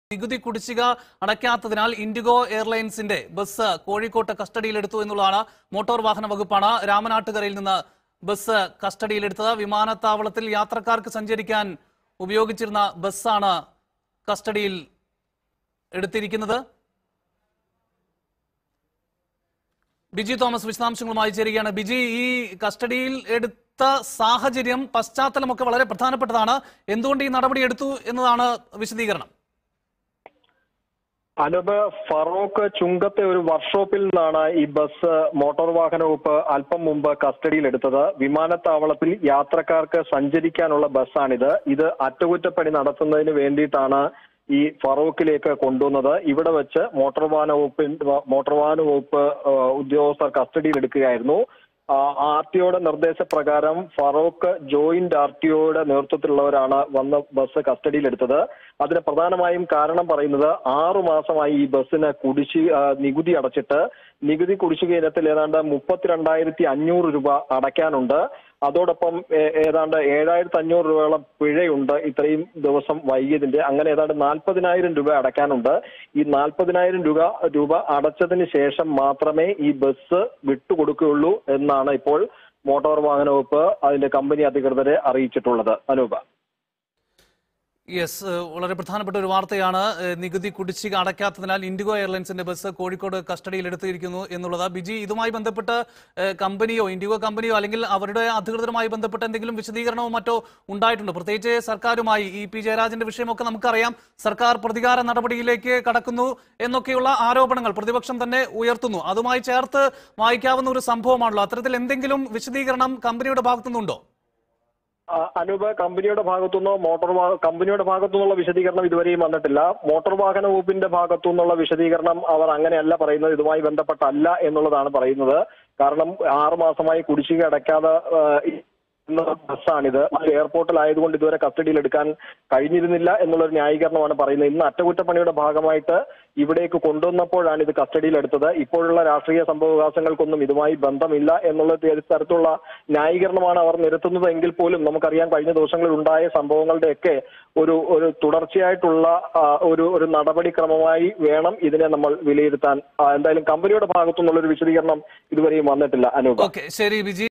നികുതി കുടിശ്ശിക അടയ്ക്കാത്തതിനാൽ ഇൻഡിഗോ എയർലൈൻസിന്റെ ബസ് കോഴിക്കോട്ട് കസ്റ്റഡിയിലെടുത്തു എന്നുള്ളതാണ് മോട്ടോർ വാഹന വകുപ്പാണ് രാമനാട്ടുകരയിൽ നിന്ന് ബസ് കസ്റ്റഡിയിലെടുത്തത് വിമാനത്താവളത്തിൽ യാത്രക്കാർക്ക് സഞ്ചരിക്കാൻ ഉപയോഗിച്ചിരുന്ന ബസ്സാണ് കസ്റ്റഡിയിൽ എടുത്തിരിക്കുന്നത് ബിജി തോമസ് വിശദാംശങ്ങളുമായി ചേരുകയാണ് ബിജി ഈ കസ്റ്റഡിയിൽ എടുത്ത സാഹചര്യം പശ്ചാത്തലമൊക്കെ വളരെ പ്രധാനപ്പെട്ടതാണ് എന്തുകൊണ്ട് ഈ നടപടി എടുത്തു എന്നതാണ് വിശദീകരണം അനൂപ് ഫറോക്ക് ചുങ്കത്തെ ഒരു വർക്ക്ഷോപ്പിൽ നിന്നാണ് ഈ ബസ് മോട്ടോർ വാഹന വകുപ്പ് അല്പം മുമ്പ് കസ്റ്റഡിയിലെടുത്തത് വിമാനത്താവളത്തിൽ യാത്രക്കാർക്ക് സഞ്ചരിക്കാനുള്ള ബസ്സാണിത് ഇത് അറ്റകുറ്റപ്പണി നടത്തുന്നതിന് വേണ്ടിയിട്ടാണ് ഈ ഫറോക്കിലേക്ക് കൊണ്ടുവന്നത് ഇവിടെ വെച്ച് മോട്ടോർ വാഹന വകുപ്പിൻ മോട്ടോർ വാഹന വകുപ്പ് ആ, ഉദ്യോഗസ്ഥർ കസ്റ്റഡിയിലെടുക്കുകയായിരുന്നു ആർ ടി ഒയുടെ നിർദ്ദേശപ്രകാരം ഫറോക്ക് ജോയിന്റ് ആർ ടി ഒയുടെ നേതൃത്വത്തിലുള്ളവരാണ് വന്ന് ബസ് കസ്റ്റഡിയിലെടുത്തത് അതിന് പ്രധാനമായും കാരണം പറയുന്നത് ആറു മാസമായി ഈ ബസ്സിന് കുടിശ്ശി ആ, നികുതി അടച്ചിട്ട് നികുതി കുടിശ്ശിക ഇനത്തിൽ ഏതാണ്ട് മുപ്പത്തിരണ്ടായിരത്തി അഞ്ഞൂറ് രൂപ അടയ്ക്കാനുണ്ട് അതോടൊപ്പം ഏ- ഏതാണ്ട് ഏഴായിരത്തി അഞ്ഞൂറ് രൂപയോളം പിഴയുണ്ട് ഇത്രയും ദിവസം വൈകിയതിന്റെ അങ്ങനെ ഏതാണ്ട് നാൽപ്പതിനായിരം രൂപ അടയ്ക്കാനുണ്ട് ഈ നാൽപ്പതിനായിരം രൂപ രൂപ അടച്ചതിന് ശേഷം മാത്രമേ ഈ ബസ് വിട്ടുകൊടുക്കുകയുള്ളൂ എന്നാണ് ഇപ്പോൾ മോട്ടോർ വാഹന വകുപ്പ് അതിന്റെ കമ്പനി അധികൃതരെ അറിയിച്ചിട്ടുള്ളത് അനൂപ യെസ് ഏഹ് വളരെ പ്രധാനപ്പെട്ട ഒരു വാർത്തയാണ് ഏഹ് നികുതി കുടിശ്ശിക അടയ്ക്കാത്തതിനാൽ ഇൻഡിഗോ എയർലൈൻസിന്റെ ബസ് കോഴിക്കോട് കസ്റ്റഡിയിൽ എടുത്തിരിക്കുന്നു എന്നുള്ളത് ബിജി ഇതുമായി ബന്ധപ്പെട്ട് ഏഹ് കമ്പനിയോ ഇൻഡിഗോ കമ്പനിയോ അല്ലെങ്കിൽ അവരുടെ അധികൃതരുമായി ബന്ധപ്പെട്ട് എന്തെങ്കിലും വിശദീകരണമോ മറ്റോ ഉണ്ടായിട്ടുണ്ടോ പ്രത്യേകിച്ച് സർക്കാരുമായി ഈ പി ജയരാജന്റെ വിഷയമൊക്കെ നമുക്കറിയാം സർക്കാർ പ്രതികാര നടപടിയിലേക്ക് കടക്കുന്നു എന്നൊക്കെയുള്ള ആരോപണങ്ങൾ പ്രതിപക്ഷം തന്നെ ഉയർത്തുന്നു അതുമായി ചേർത്ത് വായിക്കാവുന്ന ഒരു സംഭവമാണല്ലോ അത്തരത്തിൽ എന്തെങ്കിലും വിശദീകരണം കമ്പനിയുടെ ഭാഗത്തുനിന്നുണ്ടോ ആ, അനൂപ് കമ്പനിയുടെ ഭാഗത്തുനിന്നോ മോട്ടോർ വാ- കമ്പനിയുടെ ഭാഗത്തുനിന്നുള്ള വിശദീകരണം ഇതുവരെയും വന്നിട്ടില്ല മോട്ടോർ വാഹന വകുപ്പിന്റെ ഭാഗത്തുനിന്നുള്ള വിശദീകരണം അവർ അങ്ങനെയല്ല പറയുന്നത് ഇതുമായി ബന്ധപ്പെട്ടല്ല എന്നുള്ളതാണ് പറയുന്നത് കാരണം ആറു മാസമായി കുടിശ്ശിക അടയ്ക്കാതെ ആ, ഇരിക്കുന്ന ബസ്സാണിത് അത് എയർപോർട്ടിലായതുകൊണ്ട് ഇതുവരെ കസ്റ്റഡിയിൽ എടുക്കാൻ കഴിഞ്ഞിരുന്നില്ല എന്നുള്ളൊരു ന്യായീകരണമാണ് പറയുന്നത് ഇന്ന് അറ്റകുറ്റപ്പണിയുടെ ഭാഗമായിട്ട് ഇവിടേക്ക് കൊണ്ടുവന്നപ്പോഴാണ് ഇത് കസ്റ്റഡിയിൽ എടുത്തത് ഇപ്പോഴുള്ള രാഷ്ട്രീയ സംഭവവികാസങ്ങൾക്കൊന്നും ഇതുമായി ബന്ധമില്ല എന്നുള്ള ത- തരത്തിലുള്ള ന്യായീകരണമാണ് അവർ നിരത്തുന്നത് എങ്കിൽ പോലും നമുക്കറിയാം കഴിഞ്ഞ ദിവസങ്ങളിൽ ഉണ്ടായ സംഭവങ്ങളുടെയൊക്കെ ഒരു ഒരു തുടർച്ചയായിട്ടുള്ള ആ, ഒരു ഒരു നടപടിക്രമമായി വേണം ഇതിനെ നമ്മൾ വിലയിരുത്താൻ ആ, എന്തായാലും കമ്പനിയുടെ ഭാഗത്തുനിന്നുള്ള ഒരു വിശദീകരണം ഇതുവരെയും വന്നിട്ടില്ല അനൂപ് ഓക്കെ ശരി ബിജി